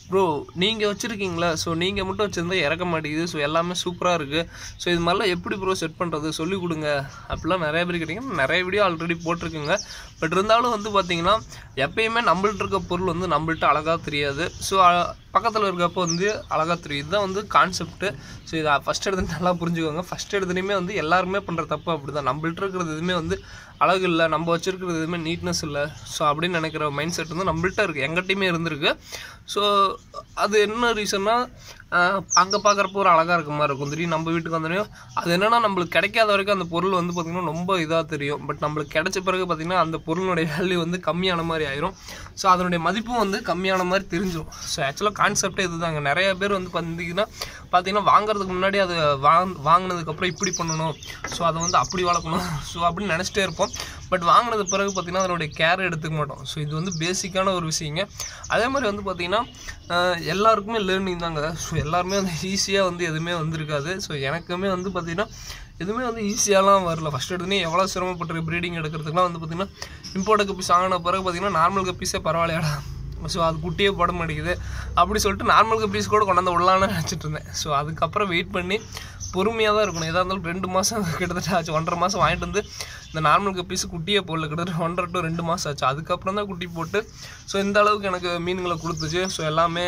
bro நீங்கள் வச்சுருக்கீங்களா so நீங்கள் மட்டும் வச்சுருந்தா இறக்க மாட்டேங்குது ஸோ எல்லாமே சூப்பராக இருக்குது ஸோ இது மாதிரிலாம் எப்படி ப்ரோ செட் பண்ணுறது சொல்லிக் கொடுங்க அப்படிலாம் நிறைய பேர் கேட்டிங்கன்னா நிறைய வீடியோ ஆல்ரெடி போட்டிருக்குங்க பட் இருந்தாலும் வந்து பார்த்தீங்கன்னா எப்பயுமே நம்மள்ட்ட இருக்க பொருள் வந்து நம்மள்ட்ட அழகாக தெரியாது ஸோ பக்கத்தில் இருக்கப்போ வந்து அழகாக தெரியும் இதுதான் வந்து கான்செப்ட்டு ஸோ இதை ஃபஸ்ட் எடுத்து நல்லா புரிஞ்சுக்கோங்க ஃபஸ்ட் எடுத்துலையுமே வந்து எல்லாருமே பண்ணுற தப்பு அப்படி தான் நம்மள்ட்ட இருக்கிறது எதுவுமே வந்து அழகு இல்லை நம்ம வச்சுருக்கிறது எதுவுமே நீட்னஸ் இல்லை ஸோ அப்படின்னு நினைக்கிற மைண்ட் செட் வந்து நம்மள்ட்ட இருக்குது எங்கிட்டையுமே இருந்திருக்கு ஸோ அது என்ன ரீசன்னா அங்கே பார்க்குறப்போ ஒரு அழகாக இருக்க மாதிரி இருக்கும் திடீர்னு நம்ம வீட்டுக்கு வந்தோடனே அது என்னன்னா நம்மளுக்கு கிடைக்காத வரைக்கும் அந்த பொருள் வந்து பார்த்திங்கன்னா ரொம்ப இதாக தெரியும் பட் நம்மளுக்கு கிடைச்ச பிறகு பார்த்திங்கன்னா அந்த பொருளுடைய வேல்யூ வந்து கம்மியான மாதிரி ஆயிரும் ஸோ அதனுடைய மதிப்பும் வந்து கம்மியான மாதிரி தெரிஞ்சிடும் ஸோ ஆக்சுவலாக கான்செப்டே இதுதாங்க நிறைய பேர் வந்து பார்த்தீங்கன்னா பார்த்தீங்கன்னா வாங்குறதுக்கு முன்னாடி அது வாங் வாங்கினதுக்கப்புறம் இப்படி பண்ணணும் ஸோ அதை வந்து அப்படி வளர்க்கணும் ஸோ அப்படின்னு நினச்சிட்டே இருப்போம் பட் வாங்கினது பிறகு பார்த்திங்கன்னா அதனுடைய கேர் எடுத்துக்க மாட்டோம் ஸோ இது வந்து பேசிக்கான ஒரு விஷயங்க அதே மாதிரி வந்து பார்த்திங்கன்னா ஆஹ் எல்லாருக்குமே லேர்னிங் தாங்க ஸோ எல்லாருமே வந்து ஈஸியாக வந்து எதுவுமே வந்திருக்காது ஸோ எனக்குமே வந்து பார்த்திங்கன்னா எதுவுமே வந்து ஈஸியாலாம் வரல ஃபஸ்ட் எடுத்துனே எவ்வளோ சிரமப்பட்டிருக்கு ப்ரீடிங் எடுக்கிறதுக்குலாம் வந்து பார்த்திங்கன்னா இம்போர்ட் கப்பீஸ் ஆன பிறகு பார்த்திங்கன்னா நார்மல் கப்பீஸே பரவாயில்லையாடா ஸோ அது குட்டியே போட மாட்டேங்குது அப்படி சொல்லிட்டு நார்மல் கப்பீஸ் கூட கொண்டாந்து விடலான்னு நினச்சிட்டு இருந்தேன் ஸோ அதுக்கப்புறம் வெயிட் பண்ணி பொறுமையாக தான் இருக்கணும் எதாக இருந்தாலும் ரெண்டு மாதம் கிட்டத்தட்ட ஆச்சு ஒன்றரை மாதம் வாங்கிட்டு வந்து இந்த நார்மல் கப்பீஸ் குட்டியே போடல கிட்டத்தட்ட ஒன்றரை டு ரெண்டு மாதம் ஆச்சு அதுக்கப்புறம் தான் குட்டி போட்டு ஸோ இந்த அளவுக்கு எனக்கு மீனுங்களை கொடுத்துச்சு ஸோ எல்லாமே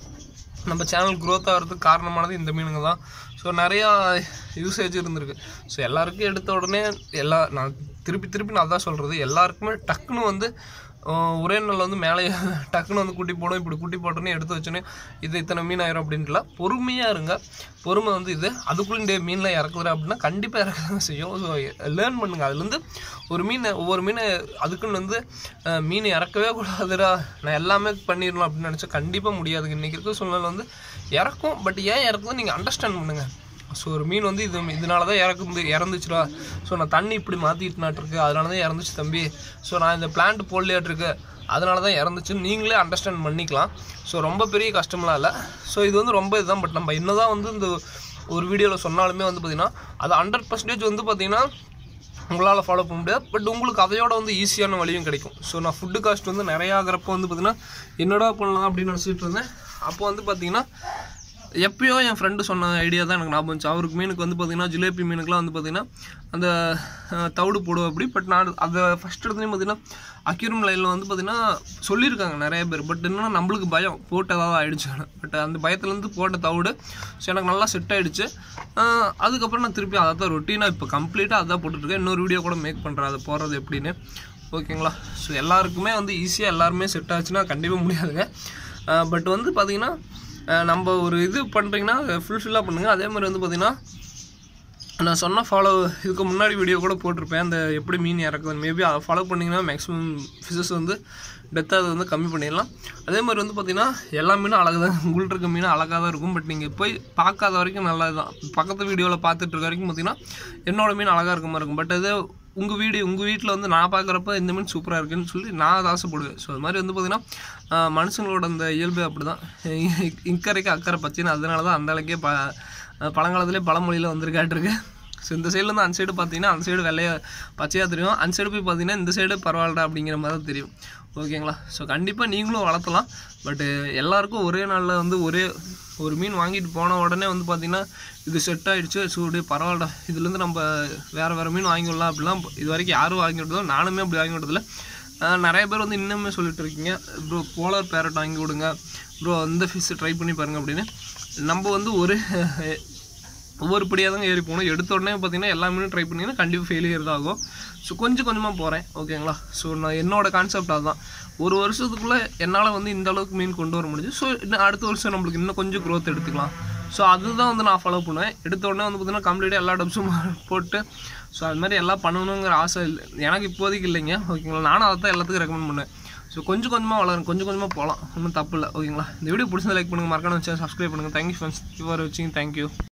நம்ம சேனல் க்ரோத் ஆகிறதுக்கு காரணமானது இந்த மீனுங்க தான் ஸோ நிறையா யூசேஜ் இருந்திருக்கு ஸோ எல்லாருக்கும் எடுத்த உடனே எல்லா நான் திருப்பி திருப்பி நான் தான் சொல்கிறது எல்லாருக்குமே டக்குன்னு வந்து ஆஹ், ஒரே நாள் வந்து மேலே டக்குன்னு வந்து குட்டி போடும் இப்படி குட்டி போட்டோன்னே எடுத்து வச்சோன்னே இது இத்தனை மீன் ஆயிரும் அப்படின்ட்டுல பொறுமையாக இருங்க பொறுமை வந்து இது அதுக்குள்ளே இந்த மீனில் இறக்குதுற அப்படின்னா கண்டிப்பாக இறக்க செய்யும் ஸோ லேர்ன் பண்ணுங்க அதுலேருந்து ஒரு மீனை ஒவ்வொரு மீனை அதுக்குன்னு வந்து அஹ், மீன் இறக்கவே கூடாதுடா நான் எல்லாமே பண்ணிடலாம் அப்படின்னு நினச்சா கண்டிப்பாக முடியாதுங்க இன்றைக்கி இருக்க சூழ்நிலை வந்து இறக்கும் பட் ஏன் இறக்குதுன்னு நீங்கள் அண்டர்ஸ்டாண்ட் பண்ணுங்கள் ஸோ ஒரு மீன் வந்து இது இதனால தான் இறக்குது இறந்துச்சுடா ஸோ நான் தண்ணி இப்படி மாற்றிட்டுனாட்டிருக்கு அதனால தான் இறந்துச்சு தம்பி ஸோ நான் இந்த பிளான்ட் போடலையாட்டிருக்கு அதனால தான் இறந்துச்சுன்னு நீங்களே அண்டர்ஸ்டாண்ட் பண்ணிக்கலாம் ஸோ ரொம்ப பெரிய கஷ்டம்லாம் இல்லை ஸோ இது வந்து ரொம்ப இதுதான் பட் நம்ம என்ன தான் வந்து இந்த ஒரு வீடியோவில் சொன்னாலுமே வந்து பார்த்திங்கன்னா அது ஹண்ட்ரட் பர்சன்டேஜ் வந்து பார்த்திங்கன்னா உங்களால் ஃபாலோ பண்ண முடியாது பட் உங்களுக்கு அதையோட வந்து ஈஸியான வழியும் கிடைக்கும் ஸோ நான் ஃபுட்டு காஸ்ட் வந்து நிறையா ஆகிறப்போ வந்து பார்த்திங்கன்னா என்னடா பண்ணலாம் அப்படின்னு நினச்சிட்டு இருந்தேன் அப்போ வந்து பார்த்திங்கன்னா எப்பயோ என் ஃப்ரெண்டு சொன்ன ஐடியா தான் எனக்கு ஞாபகம் வந்துச்சு அவருக்கு மீனுக்கு வந்து பார்த்திங்கன்னா ஜிலேபி மீனுக்குலாம் வந்து பார்த்திங்கன்னா அந்த அஹ், தவிடு போடுவோம் அப்படி பட் நான் அதை ஃபஸ்ட் எடுத்துலேயும் பார்த்திங்கன்னா அக்யூரம் லைனில் வந்து பார்த்திங்கன்னா சொல்லியிருக்காங்க நிறைய பேர் பட் என்னன்னா நம்மளுக்கு பயம் போட்டு ஏதாவது ஆயிடுச்சு பட் அந்த பயத்துலேருந்து போட்ட தவிடு ஸோ எனக்கு நல்லா செட் ஆயிடுச்சு அஹ், அதுக்கப்புறம் நான் திருப்பி அதை தான் ரொட்டீனாக இப்போ கம்ப்ளீட்டாக அதான் போட்டுட்ருக்கேன் இன்னொரு வீடியோ கூட மேக் பண்ணுறேன் அதை போடுறது எப்படின்னு ஓகேங்களா ஸோ எல்லாருக்குமே வந்து ஈஸியாக எல்லாருமே செட் ஆச்சுன்னா கண்டிப்பாக முடியாதுங்க பட் வந்து பார்த்திங்கன்னா அஹ் நம்ம ஒரு இது பண்ணுறீங்கன்னா ஃபுல்ஃபில்லாக பண்ணுங்கள் அதே மாதிரி வந்து பார்த்திங்கன்னா நான் சொன்ன ஃபாலோ இதுக்கு முன்னாடி வீடியோ கூட போட்டிருப்பேன் அந்த எப்படி மீன் இறக்குது மேபி அதை ஃபாலோ பண்ணிங்கன்னா மேக்ஸிமம் ஃபிஷஸ் வந்து டெத் அது வந்து கம்மி பண்ணிடலாம் அதே மாதிரி வந்து பார்த்திங்கன்னா எல்லா மீனும் அழகு தான் உங்கள்ட்ட இருக்க மீனும் அழகாக தான் இருக்கும் பட் நீங்கள் போய் பார்க்காத வரைக்கும் நல்லது தான் பக்கத்து வீடியோவில் பார்த்துட்டு இருக்க வரைக்கும் பார்த்திங்கன்னா என்னோட மீன் அழகாக இருக்க மாதிரி இருக்கும் பட் அது உங்கள் வீடு உங்கள் வீட்டில் வந்து நான் பார்க்குறப்ப இந்த மீன் சூப்பராக இருக்குன்னு சொல்லி நான் அதை ஆசைப்படுவேன் ஸோ அது மாதிரி வந்து பார்த்திங்கன்னா மனுஷங்களோட அந்த இயல்பு அப்படி தான் இக்கரைக்கு அக்கறை பச்சின்னு அதனால தான் அந்த அளவுக்கே ப பழங்காலத்திலே பழமொழியில் வந்திருக்காட்டிருக்கு ஸோ இந்த சைட்லேருந்து அந்த சைடு பார்த்தீங்கன்னா அந்த சைடு வெள்ளைய பச்சையாக தெரியும் அந்த சைடு போய் பார்த்தீங்கன்னா இந்த சைடு பரவாயில்லடா அப்படிங்கிற மாதிரி தான் தெரியும் ஓகேங்களா ஸோ கண்டிப்பாக நீங்களும் வளர்த்தலாம் பட்டு எல்லாருக்கும் ஒரே நாளில் வந்து ஒரே ஒரு மீன் வாங்கிட்டு போன உடனே வந்து பார்த்தீங்கன்னா இது செட் ஆயிடுச்சு சூடு பரவாயில்லடா இதுலேருந்து நம்ம வேறு வேறு மீன் வாங்கி விடலாம் அப்படிலாம் இது வரைக்கும் யாரும் வாங்கி விட்டதோ நானுமே அப்படி வாங்கி விட்டதில்ல ஆஹ் நிறைய பேர் வந்து இன்னுமே சொல்லிட்டு இருக்கீங்க ப்ரோ போலார் பேரட் வாங்கி கொடுங்க ப்ரோ அந்த ஃபிஷ் ட்ரை பண்ணி பாருங்க அப்படின்னு நம்ம வந்து ஒரு ஒவ்வொரு படியாக தாங்க ஏறி போகணும் எடுத்த உடனே பார்த்தீங்கன்னா எல்லா மீனும் ட்ரை பண்ணிங்கன்னா கண்டிப்பாக ஃபெயிலியர் தான் ஆகும் ஸோ கொஞ்சம் கொஞ்சமாக போகிறேன் ஓகேங்களா ஸோ நான் என்னோட கான்செப்ட் அதுதான் ஒரு வருஷத்துக்குள்ளே என்னால் வந்து இந்த அளவுக்கு மீன் கொண்டு வர முடிஞ்சு ஸோ இன்னும் அடுத்த வருஷம் நம்மளுக்கு இன்னும் கொஞ்சம் க்ரோத் எடுத்துக்கலாம் ஸோ அதுதான் வந்து நான் ஃபாலோ பண்ணுவேன் எடுத்த உடனே வந்து பார்த்தீங்கன்னா கம்ப்ளீட்டாக எல்லா டப்ஸும் போட்டு ஸோ அது மாதிரி எல்லாம் பண்ணணுங்கிற ஆசை இல்லை எனக்கு இப்போதைக்கு இல்லைங்க ஓகேங்களா நானும் அதை தான் எல்லாத்துக்கும் ரெக்கமெண்ட் பண்ணேன் ஸோ கொஞ்சம் கொஞ்சமாக வளரும் கொஞ்சம் கொஞ்சமாக போகலாம் ஒன்றும் தப்பு இல்லை ஓகேங்களா இந்த வீடியோ பிடிச்சதை லைக் பண்ணுங்கள் மறக்காம வச்சு சப்ஸ்கிரைப் பண்ணுங்கள் தேங்க்யூ ஃப்ரெண்ட்ஸ் யூஆர் வச்சிங்க தேங்க்யூ